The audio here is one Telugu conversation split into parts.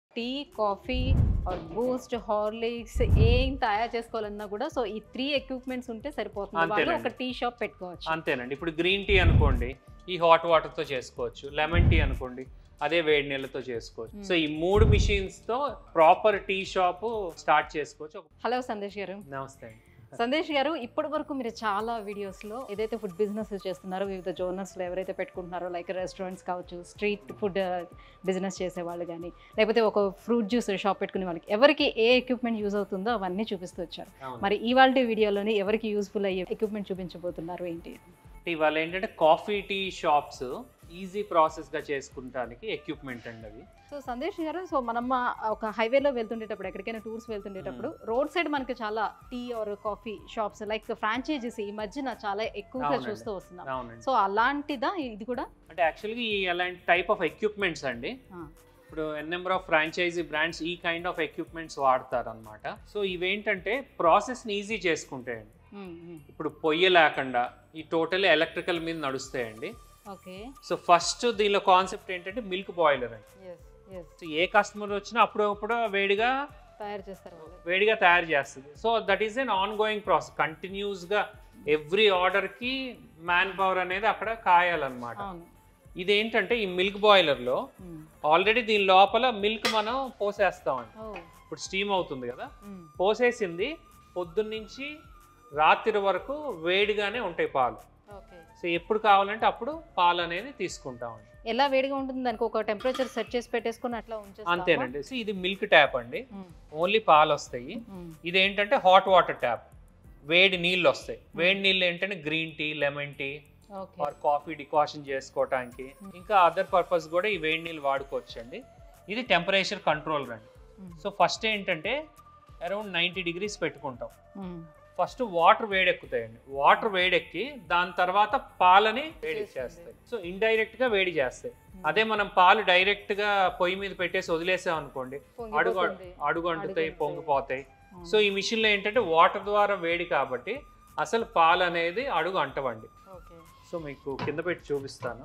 Tea coffee or Boost Horlicks ఏం తయారు చేసుకోవాలన్నా కూడా సో ఈ త్రీ ఎక్విప్మెంట్స్ ఉంటే సరిపోతుంది వాళ్ళు అంతేనండి. ఒక టీ షాప్ పెట్టుకోవచ్చు అంతేనండి ఇప్పుడు గ్రీన్ టీ అనుకోండి ఈ హాట్ వాటర్తో చేసుకోవచ్చు లెమన్ టీ అనుకోండి అదే వేడి నీళ్ళతో చేసుకోవచ్చు Hmm. సో ఈ మూడు machines తో ప్రాపర్ టీ షాప్ స్టార్ట్ చేసుకోవచ్చు హలో సందేశ్ గారు నమస్తే అండి సందేశ్ గారు ఇప్పటి వరకు మీరు చాలా వీడియోస్లో ఏదైతే ఫుడ్ బిజినెస్ చేస్తున్నారో వివిధ జోనర్స్లో ఎవరైతే పెట్టుకుంటున్నారో లైక్ రెస్టారెంట్స్ కావచ్చు స్ట్రీట్ ఫుడ్ బిజినెస్ చేసే వాళ్ళు కానీ లేకపోతే ఒక ఫ్రూట్ జ్యూస్ షాప్ పెట్టుకునే వాళ్ళకి ఎవరికి ఏ ఎక్విప్మెంట్ యూజ్ అవుతుందో అవన్నీ చూపిస్తూ వచ్చారు అవును. మరి ఇవాళ వీడియోలోని ఎవరికి యూస్ఫుల్ అయ్యే ఎక్విప్మెంట్ చూపించబోతున్నారు ఏంటి ఇవాళ ఏంటంటే coffee tea shops easy process గా చేసుకుంటానికి ఎక్విప్మెంట్ అండి అవి సో సందేశ్ గారు సో మనం ఆ ఒక హైవేలో వెళ్తుండేటప్పుడు ఎక్కడికైనా టూర్స్ వెళ్తుండేటప్పుడు రోడ్ సైడ్ మనకి చాలా tea or coffee shops like franchisees ఈ మధ్యన చాలా ఎక్కువగా అవునండి. చూస్తూ వస్తున్నాం అవునండి సో అలాంటిదా ఇది కూడా అంటే యాక్చువల్గా ఈ అలాంటి టైప్ ఆఫ్ ఎక్విప్మెంట్స్ అండి ఆ. ఇప్పుడు n number of franchise brands ఈ కైండ్ ఆఫ్ ఎక్విప్మెంట్స్ వాడతారు అనమాట సో ఇవేంటంటే ప్రాసెస్ని ఈజీ చేసుకుంటాయండి మ్మ్, మ్మ్. ఇప్పుడు పొయ్యి లేకుండా ఈ టోటల్ ఎలక్ట్రికల్ మీద నడుస్తాయండి ఓకే సో ఫస్ట్ దీనిలో కాన్సెప్ట్ ఏంటంటే మిల్క్ బాయిలర్ అండి ఎస్ ఎస్ సో ఏ కస్టమర్ వచ్చినా అప్పుడప్పుడు వేడిగా తయారు చేస్తారు వాళ్ళు వేడిగా తయారు చేస్తుంది so that is an ongoing process కంటిన్యూస్గా ఎవ్రీ ఆర్డర్కి మ్యాన్ పవర్ అనేది అక్కడ కాయాలన్నమాట అవును ఇదేంటంటే ఈ మిల్క్ బాయిలర్లో మ్మ్. ఆల్రెడీ దీని లోపల మిల్క్ మనం పోసేస్తామండి ఓ ఇప్పుడు స్టీమ్ అవుతుంది కదా మ్మ్. పోసేసింది పొద్దున్నుంచి రాత్రి వరకు వేడిగానే ఉంటాయి పాలు ఓకే సో ఎప్పుడు కావాలంటే అప్పుడు పాలు అనేది తీసుకుంటామండి ఎలా వేడిగా ఉంటుంది దానికి ఒక టెంపరేచర్ సెట్ చేసి పెట్టేసుకొని అట్లా ఉంచేస్తామా? అంతేనండి సో ఇది మిల్క్ ట్యాప్ అండి మ్మ్, ఓన్లీ పాలు వస్తాయి మ్మ్. ఇది ఏంటంటే హాట్ వాటర్ ట్యాప్ వేడి నీళ్ళు వస్తాయి వేడి నీళ్ళు ఏంటంటే green tea lemon tea okay or coffee decoction చేసుకోవటానికి ఇంకా అదర్ పర్పస్ కూడా ఈ వేడి నీళ్ళు వాడుకోవచ్చు అండి ఇది టెంపరేచర్ కంట్రోల్ రండి మ్మ్. సో ఫస్ట్ ఏంటంటే అరౌండ్ నైంటీ డిగ్రీస్ పెట్టుకుంటాం మ్మ్. ఫస్ట్ వాటర్ వేడెక్కుతాయండి వాటర్ వేడెక్కి దాని తర్వాత పాలని వేడి చేస్తుంది. చేస్తాయి సో ఇండైరెక్ట్ గా వేడి చేస్తాయి అదే మనం పాలు డైరెక్ట్ గా పొయ్యి మీద పెట్టేసి వదిలేసాం అనుకోండి అడుగు పొంగిపోతుంది. అడుగు అంటుతాయి అడుగు పొంగిపోతాయి అవును. సో ఈ మిషన్ లో ఏంటంటే వాటర్ ద్వారా వేడి కాబట్టి అసలు పాలు అనేది అడుగు అంటవండి ఓకే సో మీకు కింద పెట్టి చూపిస్తాను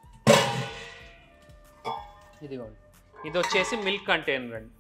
ఇదిగోండి ఇది వచ్చేసి మిల్క్ కంటైనర్ అండి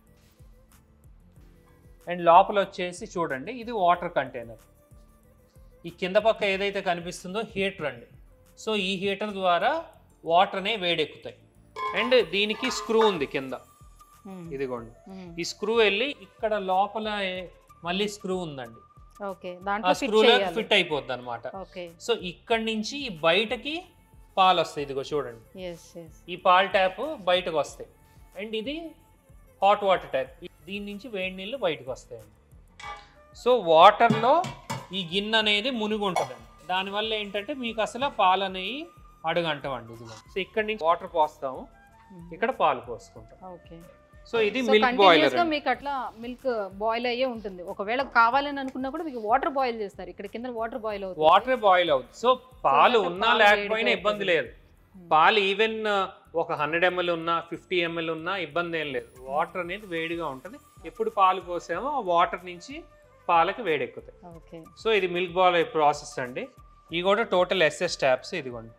అండ్ లోపల వచ్చేసి చూడండి ఇది వాటర్ కంటైనర్ ఈ కింద పక్క ఏదైతే కనిపిస్తుందో హీటర్ అండి సో ఈ హీటర్ ద్వారా వాటర్ అనే వేడెక్కుతాయి అండ్ దీనికి స్క్రూ ఉంది కింద మ్మ్. ఇదిగోండి మ్మ్. ఈ స్క్రూ వెళ్ళి ఇక్కడ లోపల ఏ- మళ్ళీ స్క్రూ ఉందండి ఓకే ఆ దాంట్లో ఫిట్ స్క్రూలో చేయాలి ఫిట్ అయిపోద్ది అనమాట ఓకే సో ఇక్కడి నుంచి ఈ బయటకి పాలు వస్తాయి ఇదిగో చూడండి ఎస్ ఎస్ ఈ పాల్ ట్యాప్ బయటకు వస్తాయి అండ్ ఇది హాట్ వాటర్ ట్యాప్ దీని నుంచి వేడి నీళ్ళు బయటకు వస్తాయండి సో వాటర్లో ఈ గిన్నె అనేది మునిగి ఉంటుందండి దానివల్ల ఏంటంటే మీకు అసలు పాలు అనేవి అడుగంటమండి ఇదిగో సో ఇక్కడ నుంచి వాటర్ పోస్తాము ఇక్కడ పాలు పోసుకుంటాం ఓకే సో ఇది సో మిల్క్ కంటిన్యూస్ బాయిలర్ గా మీకు అట్లా మిల్క్ బాయిల్ అయ్యే ఉంటుంది ఒకవేళ కావాలని అనుకున్నా కూడా మీకు వాటర్ బాయిల్ చేస్తారు ఇక్కడ కింద వాటర్ బాయిల్ అవుతుంది వాటర్ బాయిల్ అవుతుంది సో పాలు అంటే ఉన్నా పాలు లేకపోయినా వేడిగా ఇబ్బంది అవుతుంది. లేదు పాలు ఈవెన్ ఒక హండ్రెడ్ ఎంఎల్ ఉన్నా ఫిఫ్టీ ఎంఎల్ ఉన్నా ఇబ్బంది ఏం లేదు వాటర్ అనేది వేడిగా ఉంటుంది ఎప్పుడు పాలు పోసామో ఆ వాటర్ నుంచి పాలకి వేడెక్కుతాయి ఓకే సో ఇది మిల్క్ బాల్ ప్రాసెస్ అండి ఇవి కూడా టోటల్ ఎస్ఎస్ ట్యాప్స్ ఇదిగోండి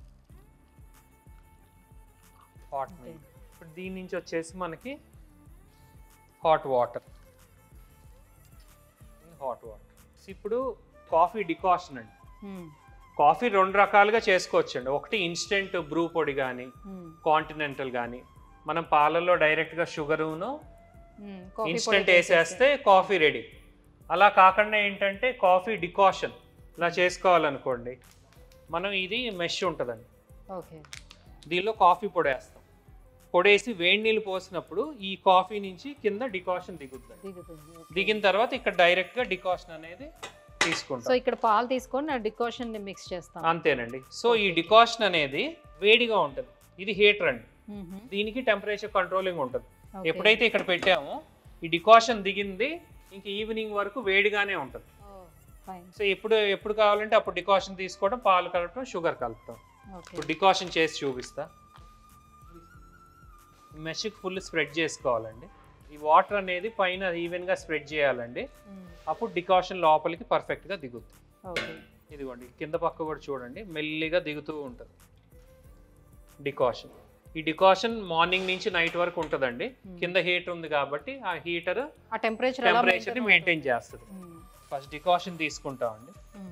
హాట్ Okay. మిల్క్ ఇప్పుడు దీని నుంచి వచ్చేసి మనకి హాట్ వాటర్ హాట్ వాటర్ ఇప్పుడు కాఫీ డికాషన్ అండి కాఫీ రెండు రకాలుగా చేసుకోవచ్చు అండి ఒకటి ఇన్స్టెంట్ బ్రూ పొడి కానీ కాంటినెంటల్ కానీ మనం పాలల్లో డైరెక్ట్గా షుగరును ఇన్స్టెంట్ వేసేస్తే కాఫీ రెడీ అలా కాకుండా ఏంటంటే కాఫీ డికాషన్ ఇలా చేసుకోవాలనుకోండి మనం ఇది మెష్ ఉంటుందండి ఓకే దీనిలో కాఫీ పొడి వేస్తాం పొడేసి వేడి నీళ్ళు పోసినప్పుడు ఈ కాఫీ నుంచి కింద డికాషన్ దిగుతుంది దిగుతుంది okay. దిగిన తర్వాత ఇక్కడ డైరెక్ట్గా డికాషన్ అనేది సో తీసుకుంటాం ఇక్కడ పాలు తీసుకొని నా డికాషన్ ని మిక్స్ చేస్తాం అంతేనండి సో ఈ డికాషన్ అనేది వేడిగా ఉంటుంది ఇది హీటర్ అండి మ్మ్. దీనికి టెంపరేచర్ కంట్రోలింగ్ ఉంటుంది Okay. ఎప్పుడైతే ఇక్కడ పెట్టామో ఈ డికాషన్ దిగింది ఇంక ఈవినింగ్ వరకు వేడిగానే ఉంటుంది Oh, fine. సో ఎప్పుడు ఎప్పుడు కావాలంటే అప్పుడు డికాషన్ తీసుకోవడం పాలు కలపడం షుగర్ కలపడం Okay. ఇప్పుడు డికాషన్ చేసి చూపిస్తా మెషిక్ ఫుల్ స్ప్రెడ్ చేసుకోవాలండి ఈ వాటర్ అనేది పైన ఈవెన్గా స్ప్రెడ్ చేయాలండి మ్మ్. అప్పుడు డికాషన్ లోపలికి పర్ఫెక్ట్గా దిగుతుంది ఓకే ఇదిగోండి కింద పక్క కూడా చూడండి మెల్లిగా దిగుతూ ఉంటుంది డికాషన్ ఈ డికాషన్ మార్నింగ్ నుంచి నైట్ వరకు ఉంటుందండి Hmm. కింద హీటర్ ఉంది కాబట్టి ఆ హీటర్ ఆ టెంపరేచర్ టెంపరేచర్ ని మెయింటైన్ చేస్తుంది ఫస్ట్ డికాషన్ తీసుకుంటామండి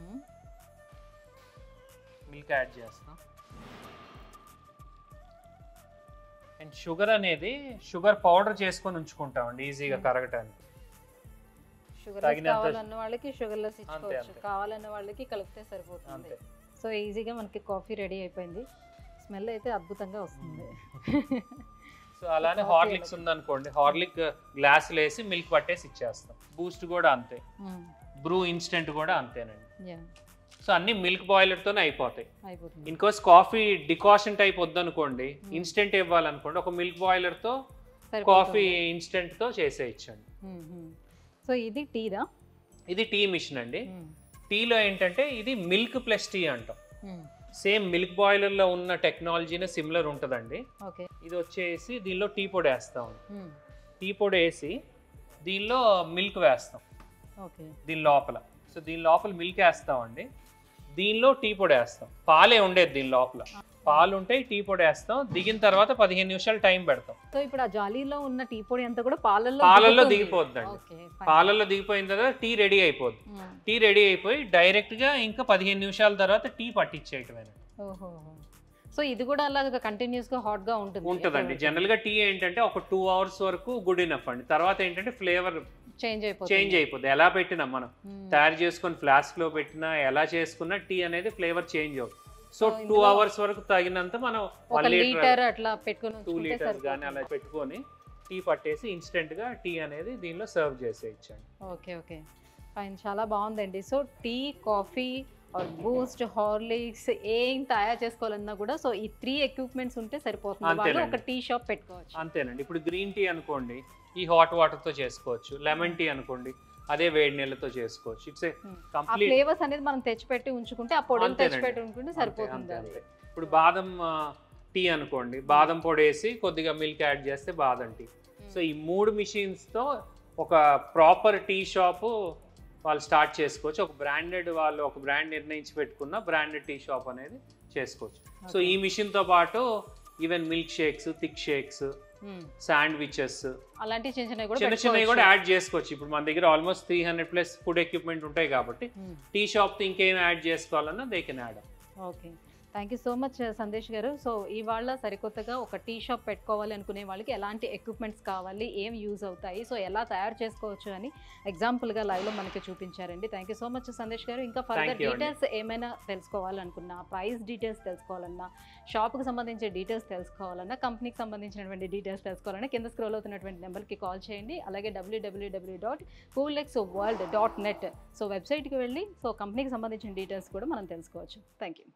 మిల్క్ యాడ్ చేస్తాం అండ్ షుగర్ అనేది షుగర్ పౌడర్ చేసుకొని ఉంచుకుంటామండి ఈజీగా Hmm. కరగటానికి షుగర్ తగినంత- కావాలన్న వాళ్ళకి షుగర్ లెస్ అంతే, ఇచ్చుకోవచ్చు అంతే. కావాలన్న వాళ్ళకి కలిపితే సరిపోతుంది అంతే సో ఈజీగా మనకి కాఫీ రెడీ అయిపోయింది స్మెల్ అయితే అద్భుతంగా వస్తుంది సో అలానే Coffee హార్లిక్స్ అలాగే. ఉందనుకోండి హార్లిక్ గ్లాస్ వేసి మిల్క్ పట్టేసి ఇచ్చేస్తాం బూస్ట్ కూడా అంతే బ్రూ ఇన్స్టెంట్ కూడా అంతేనండి యా సో అన్ని మిల్క్ బాయిలర్తోనే అయిపోతాయి అయిపోతుంది in course coffee decoction type వద్దనుకోండి Hmm. ఇన్స్టెంట్ ఇవ్వాలనుకోండి ఒక మిల్క్ బాయిలర్తో సరిపోతుంది. కాఫీ ఇన్స్టెంట్తో చేసేయచ్చండి మ్మ్, మ్మ్. సో ఇది టీదా ఇది టీ మిషన్ అండి మ్మ్, టీలో ఏంటంటే ఇది మిల్క్ ప్లస్ టీ అంటాం మ్మ్. సేమ్ మిల్క్ బాయిలర్లో ఉన్న టెక్నాలజీనే సిమిలర్ ఉంటుందండి ఓకే ఇది వచ్చేసి దీనిలో టీ పొడి వేస్తాం మ్మ్, టీ పొడి వేసి దీనిలో మిల్క్ వేస్తాం ఓకే దీని లోపల సో దీని లోపల మిల్క్ వేస్తామండి దీనిలో టీ పొడి వేస్తాం పాలే ఉండేది దీని లోపల పాలు ఉంటాయి టీ పొడి వేస్తాం దిగిన తర్వాత పదిహేను నిమిషాలు టైం పెడతాం సో ఇప్పుడు ఆ జాలీలో ఉన్న టీ పొడి అంతా కూడా పాలల్లో పాలల్లో దిగుతుంది. దిగిపోద్దండి ఓకే fine. పాలల్లో దిగిపోయిన తర్వాత టీ రెడీ అయిపోద్ది మ్మ్. టీ రెడీ అయిపోయి డైరెక్ట్ గా ఇంకా పదిహేను నిమిషాల తర్వాత టీ పట్టించేయటమే ఓహో సో ఇది కూడా అలాగా కంటిన్యూస్ గా హాట్ గా ఉంటుంది ఉంటుందండి జనరల్ గా టీ ఏంటంటే ఒక టూ అవర్స్ వరకు గుడ్ ఇనఫ్ అండి తర్వాత ఏంటంటే ఫ్లేవర్ చేంజ్ అయిపోతుంది చేంజ్ అయిపోద్ది ఎలా పెట్టినా మనం మ్మ్. తయారు చేసుకొని ఫ్లాస్క్ లో పెట్టినా ఎలా చేసుకున్నా టీ అనేది ఫ్లేవర్ చేంజ్ అవుతుంది సో So, టూ ఇందులో అవర్స్ వరకు తగినంత మనం ఒక వన్ లీటర్ లీటర్ అట్లా పెట్టుకుని టూ ఉంచుకుంటే లీటర్స్ కానీ సరిపోతుంది. అలా పెట్టుకొని టీ పట్టేసి ఇన్స్టెంట్ గా టీ అనేది దీనిలో సర్వ్ చేసేయచ్చండి ఓకే ఓకే ఫైన్ చాలా బాగుందండి so tea coffee or Boost Horlicks ఏం తయారు చేసుకోవాలన్నా కూడా సో ఈ త్రీ ఎక్విప్మెంట్స్ ఉంటే సరిపోతుంది వాళ్ళు అంతేనండి. ఒక టీ షాప్ పెట్టుకోవచ్చు అంతేనండి ఇప్పుడు గ్రీన్ టీ అనుకోండి ఈ హాట్ వాటర్ తో చేసుకోవచ్చు లెమన్ టీ అనుకోండి అదే వేడి నీళ్ళతో చేసుకోవచ్చు ఇట్స్ ఏ Hmm. ఆ కంప్లీట్ ఫ్లేవర్స్ అనేది మనం తెచ్చిపెట్టి ఉంచుకుంటే ఆ పొడిని అంతేనండి. తెచ్చిపెట్టి ఉంచుకుంటే సరిపోతుంది అది ఇప్పుడు బాదం టీ అనుకోండి బాదం పొడి వేసి కొద్దిగా మిల్క్ యాడ్ చేస్తే బాదం టీ సో ఈ మూడు machines తో ఒక ప్రాపర్ టీ షాపు వాళ్ళు స్టార్ట్ చేసుకోవచ్చు ఒక బ్రాండెడ్ వాళ్ళు ఒక బ్రాండ్ నిర్ణయించి పెట్టుకున్న బ్రాండెడ్ టీ షాప్ అనేది చేసుకోవచ్చు సో ఈ machine తో పాటు even milk shakes thick shakes Hmm. Sandwiches అలాంటి చిన్న చిన్నవి కూడా చిన్న చిన్నవి కూడా పెట్టుకోవచ్చు. యాడ్ చేసుకోవచ్చు ఇప్పుడు మన దగ్గర almost three hundred plus food equipment ఉంటాయి కాబట్టి Hmm. టీ షాప్ ఇంకేం యాడ్ చేసుకోవాలన్నా they can add okay thank you so much Sandesh garu so ఇవాళ సరికొత్తగా ఒక టీ షాప్ పెట్టుకోవాలి అనుకునే వాళ్ళకి ఎలాంటి ఎక్విప్మెంట్స్ కావాలి ఏం యూజ్ అవుతాయి సో ఎలా తయారు చేసుకోవచ్చు అని ఎగ్జాంపుల్గా లైవ్లో మనకి చూపించారండి thank you so much Sandesh garu ఇంకా ఫర్దర్ Thank you అండి. డీటెయిల్స్ ఏమైనా తెలుసుకోవాలనుకున్నా ప్రైస్ డీటెయిల్స్ తెలుసుకోవాలన్నా షాప్కి సంబంధించిన డీటెయిల్స్ తెలుసుకోవాలన్నా కంపెనీకి సంబంధించినటువంటి డీటెయిల్స్ తెలుసుకోవాలన్నా కింద స్క్రోల్ అవుతున్నటువంటి నెంబర్కి కాల్ చేయండి అలాగే WWW dot Coolex world dot net so వెబ్సైట్కి వెళ్ళి సో కంపెనీకి సంబంధించిన డీటెయిల్స్ కూడా మనం తెలుసుకోవచ్చు థ్యాంక్ యూ